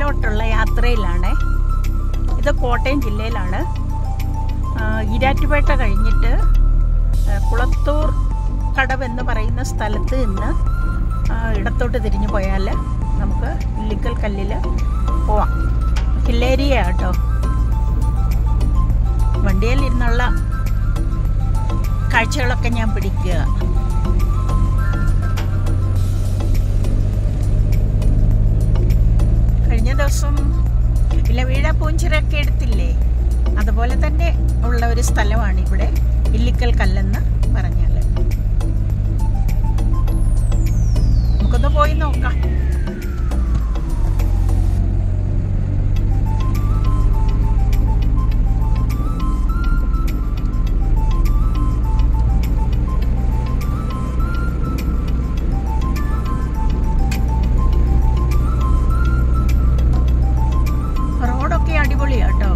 മേലോട്ടുള്ള യാത്രയിലാണ് ഇത് കോട്ടയം ജില്ലയിലാണ് ആ, ഈരാറ്റുപേട്ട കഴിഞ്ഞിട്ട് ആ, കുളത്തൂർ കടവ് എന്ന് പറയുന്ന സ്ഥലത്ത് നിന്ന് ആ, ഇടത്തോട്ട് തിരിഞ്ഞു പോയാൽ നമുക്ക് ഇല്ലിക്കൽ കല്ലിൽ പോവാം ഹില്ലേരിയ കേട്ടോ വണ്ടിയിൽ ഇരുന്നുള്ള കാഴ്ചകളൊക്കെ ഞാൻ പിടിക്കുക കഴിഞ്ഞ ദിവസം ഇലവീഴ പൂഞ്ചിറൊക്കെ എടുത്തില്ലേ അതുപോലെ തന്നെ ഉള്ള ഒരു സ്ഥലമാണ് ഇവിടെ ഇല്ലിക്കൽ കല്ലെന്ന് പറഞ്ഞാൽ നമുക്കൊന്ന് പോയി നോക്കാം റോഡൊക്കെ അടിപൊളിയാ കേട്ടോ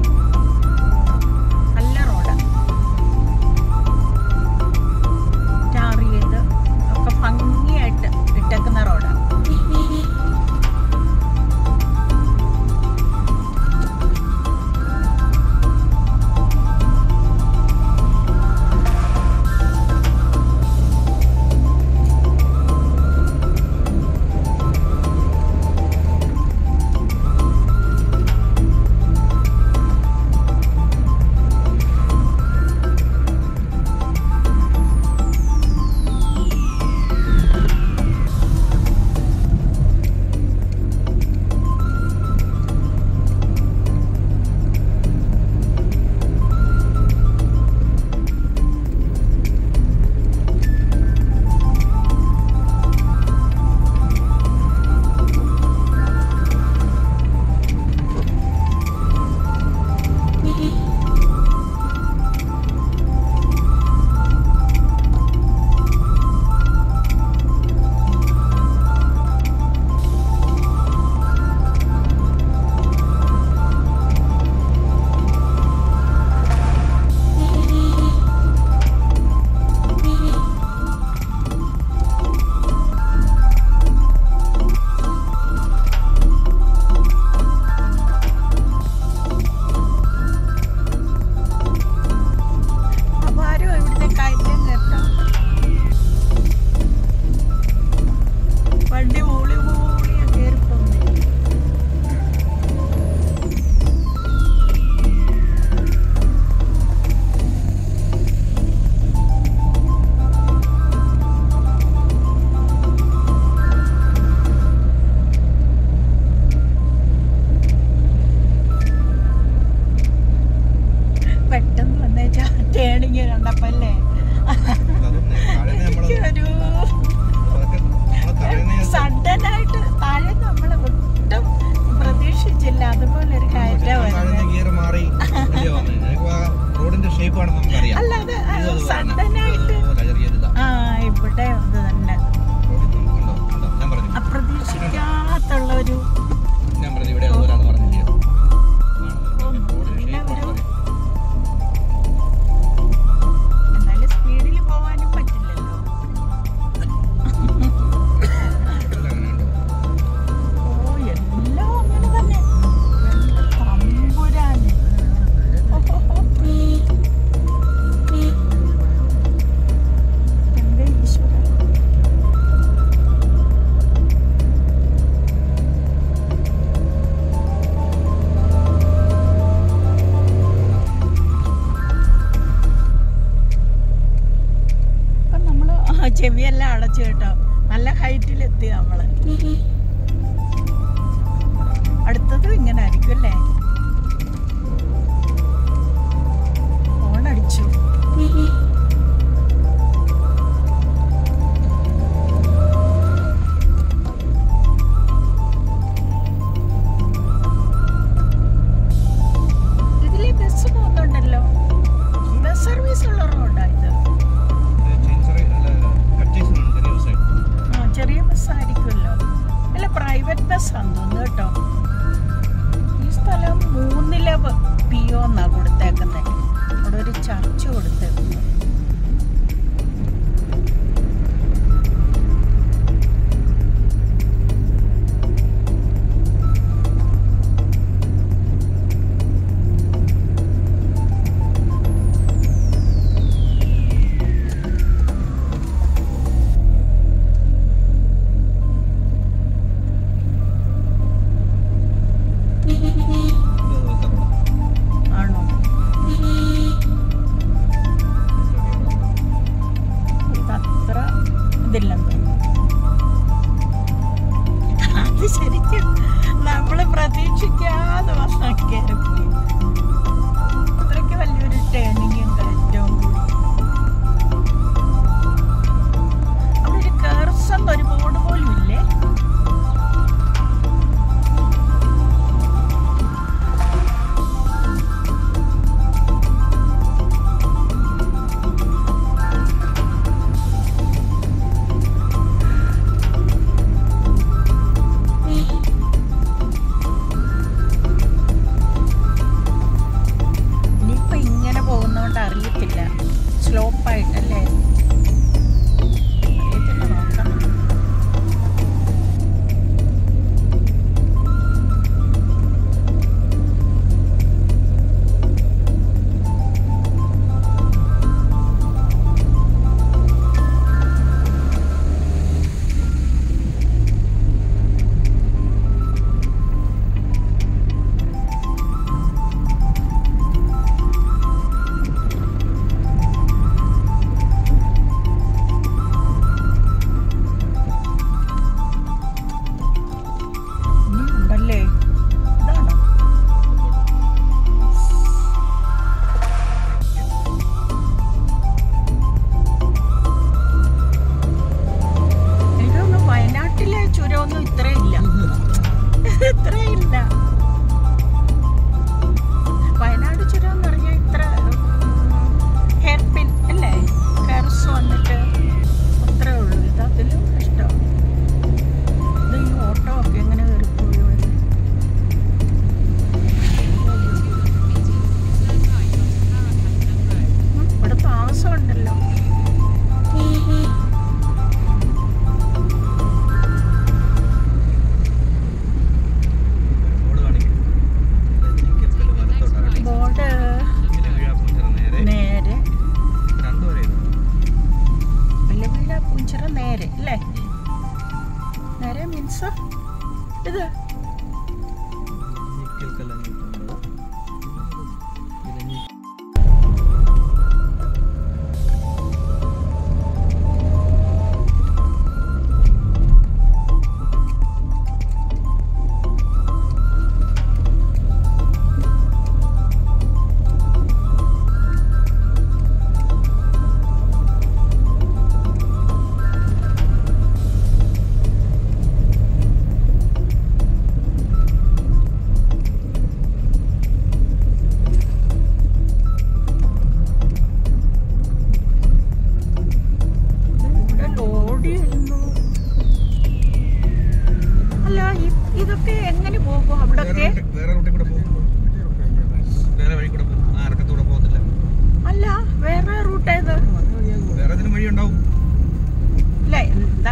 നല്ല റോഡ് ടാർ ചെയ്ത് ഒക്കെ ഭംഗിയായിട്ട് ഇട്ടേക്കുന്ന റോഡ് അപ്പൊ ആരും ഇവിടുത്തെ കയറ്റം കേട്ടോ വണ്ടി ഊളി ഊളിയാ കയറി പോകുന്നേ പെട്ടെന്ന് വന്നേച്ചാ ടേണിങ് കണ്ടപ്പല്ലേ എനിക്കൊരു സഡൻ ആയിട്ട് താഴെ നമ്മൾ ഒട്ടും പ്രതീക്ഷിച്ചില്ല അതുപോലെ ഒരു കയറ്റം വരുന്നത് ഗിയർ മാറി വലിയ വന്നത്. നിനക്ക് ആ റോഡിന്റെ ഷേപ്പ് ആണെന്ന് നമുക്കറിയാം അല്ലാതെ ഇത് അതുപോലെ തന്നെ. സഡൻ ആയിട്ട് ഇത് അതുപോലെ ചെറിയൊരിതാ. ആ ഇവിടെ അത് തന്നെ റോഡിൽ നിന്ന് കണ്ടോ? കണ്ടോ? ഞാൻ പറഞ്ഞു അപ്രതീക്ഷിക്കാത്തുള്ള ഒരു ഞാൻ പറഞ്ഞു ഇവിടെ അതുപോലാന്ന് പറഞ്ഞില്ലേ റോഡിന്റെ പിന്നെ ഷേപ്പ് ഒരു ആണ് എന്നാലും സ്പീഡിൽ പോവാനും പറ്റില്ലല്ലോ ഓ എല്ലാം അങ്ങനെ തന്നെ എന്റെ തമ്പുരാന് ഓഹോഹോ. എന്റെ ഈശ്വരാ. ഇപ്പൊ നമ്മള് ആ ചെവിയെല്ലാം അടച്ചു കേട്ടോ നല്ല ഹൈറ്റിലെത്തി നമ്മള് അടുത്തതും ഇങ്ങനെ ആയിരിക്കും അല്ലേ ഫോൺ അടിച്ചു ഇതിലെ ബസ് പോകുന്നുണ്ടല്ലോ ബസ് സർവീസ് ഉള്ള റോഡാ ഇത് ആ ചെറിയ ബസ്സായിരിക്കുമല്ലോ അല്ല പ്രൈവറ്റ് ബസ്സാന്ന് തോന്നുന്നു കേട്ടോ ഈ സ്ഥലം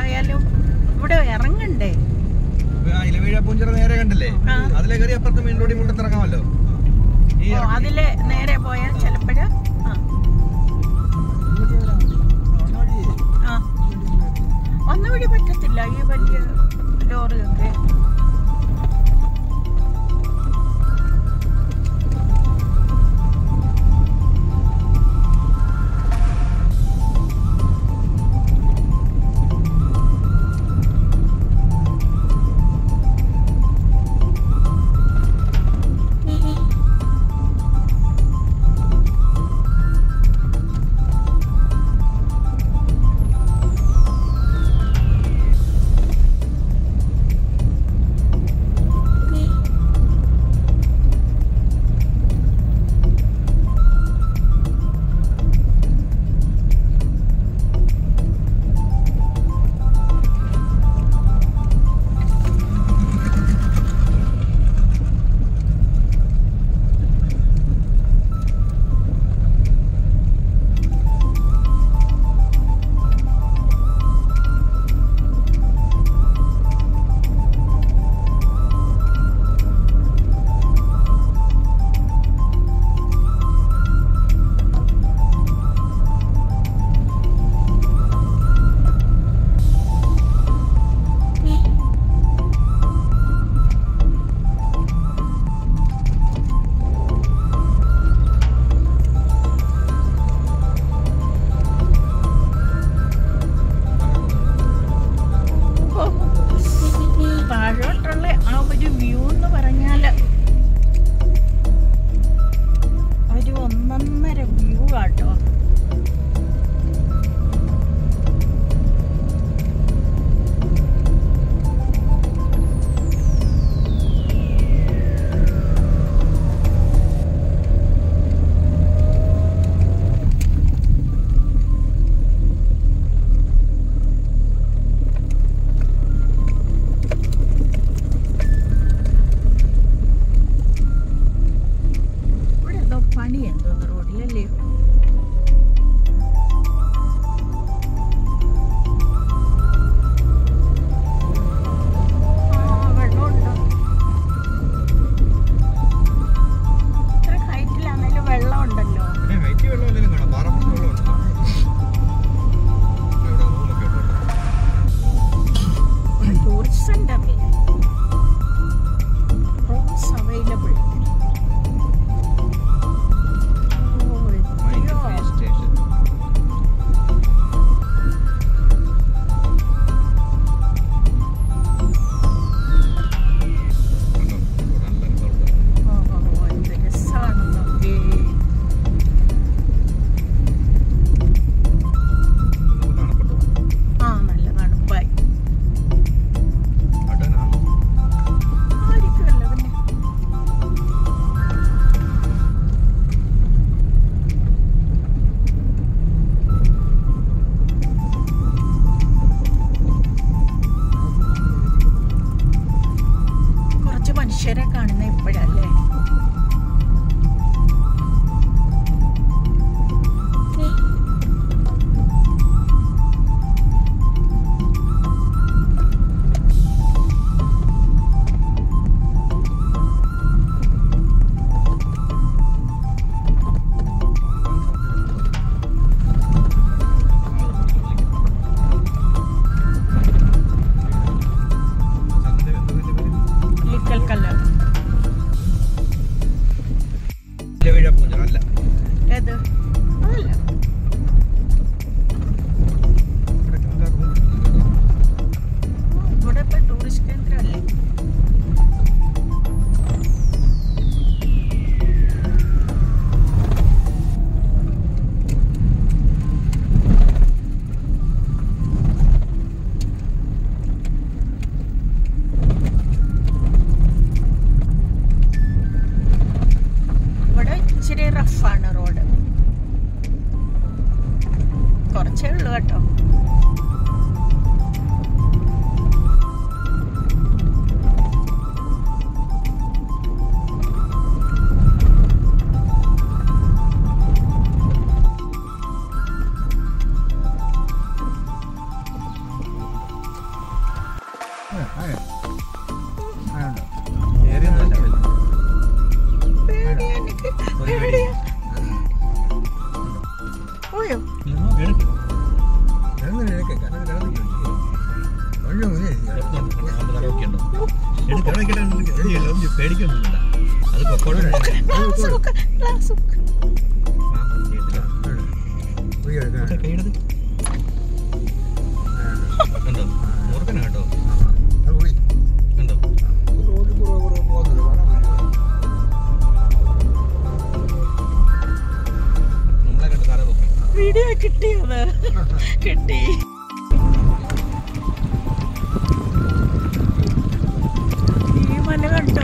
ആയാലും ഇവിടെ ഇറങ്ങണ്ടേ ആ ഇലവീഴ പൂഞ്ചിറ നേരെ കണ്ടില്ലേ ആ. അതിലെ കയറി അപ്പുറത്ത് മെയിൻ റോഡിൽ കൊണ്ടു ഇറങ്ങാമല്ലോ ഈ ഓ അതില് നേരെ പോയാൽ ചിലപ്പോഴ് ആ ആ ഒന്നും വഴി പറ്റത്തില്ല ഈ വലിയ ലോറിയൊക്കെ ഓ, താഴോട്ടുള്ള ആ ഒരു വ്യൂ എന്ന് പറഞ്ഞാല് ഒരു ഒന്നൊന്നര വ്യൂ ആട്ടോ ഇവിടെ എന്തോ പണി എന്തോന്ന് റോഡിലല്ലേ ആ വെള്ളമുണ്ടോ ഇത്ര ഹൈറ്റിലാണേലും വെള്ളം ഉണ്ടല്ലോ പിന്നെ ഹൈറ്റ് വെള്ളം എന്തെങ്കിലും കാണാം പാറപ്പുറത്ത് വെള്ളം ഉണ്ടല്ലോ ഇവിടെ റൂമൊക്കെ ഉണ്ട് ടൂറിസ്റ്റ് സെന്ററിൽ rooms available mind free station കണ്ടോ? ഇവിടെ നല്ല രസമുണ്ട്. എന്ത് രസമാണെന്നൊക്കെ ഒന്ന് കാണപ്പെട്ടു ആ നല്ല തണുപ്പായി അടനാണോ ആയിരിക്കുമല്ലോ പിന്നെ കുറച്ച് മനുഷ്യരെ കാണുന്ന ഇപ്പോഴല്ലേ ലിക്കൽ കല്ലർ ഇലവീഴ പൂഞ്ചിറ അല്ല ഏത് അതല്ല ഇവിടെ നല്ല room ഉണ്ട്. ഇവിടെ ഇപ്പൊ ടൂറിസ്റ്റ് കേന്ദ്രമല്ലേ ഇവിടെ ഇച്ചിരി റഫാണ് റോഡ് കുറച്ചേ ഉള്ളൂ കേട്ടോ ഗ്ലാസ് കൈയെടുത്ത് കണ്ടോ മുറുക്കനാ കേട്ടോ കണ്ടോ നമ്മളെ കണ്ട് തല പൊക്കി വീഡിയോ കിട്ടിയത് കിട്ടി ഈ മല കണ്ടോ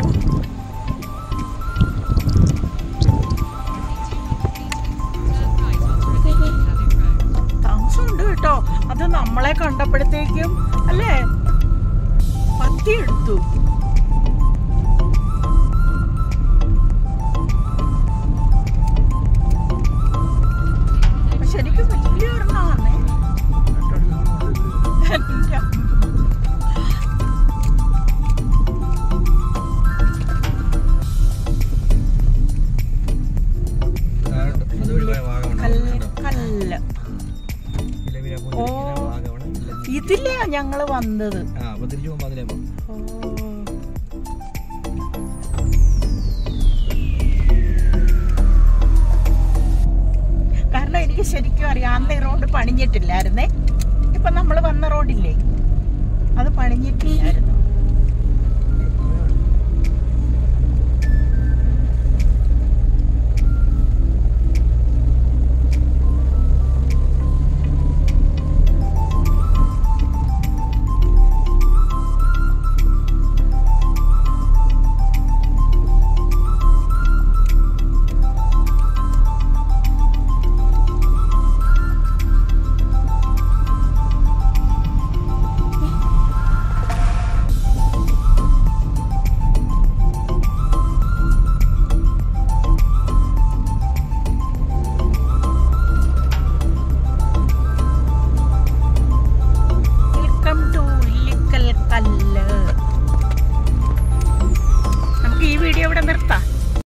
താമസമുണ്ട് കേട്ടോ അത് നമ്മളെ കണ്ടപ്പോഴത്തേക്കും അല്ലേ പത്തി എടുത്തു ശരിക്കും വലിയ ഒരെണ്ണമാണേ എൻ്റെ അമ്മ. അതുവഴി പോയ വാഗമൺ കല്ല് കല്ല് ഇലവില ഓ. വാഗമൺ ഇല്ല ഇതിലെയാ ഞങ്ങള് വന്നത് ആ അപ്പൊ തിരിച്ചു പോകുമ്പോ അതിലേ പോകാം ഓ. കാരണം എനിക്ക് ശരിക്കും അറിയാം അന്ന് ഈ റോഡ് പണിഞ്ഞിട്ടില്ലായിരുന്നേ ഇപ്പൊ നമ്മൾ വന്ന റോഡില്ലേ അത് പണിഞ്ഞിട്ടില്ലായിരുന്നു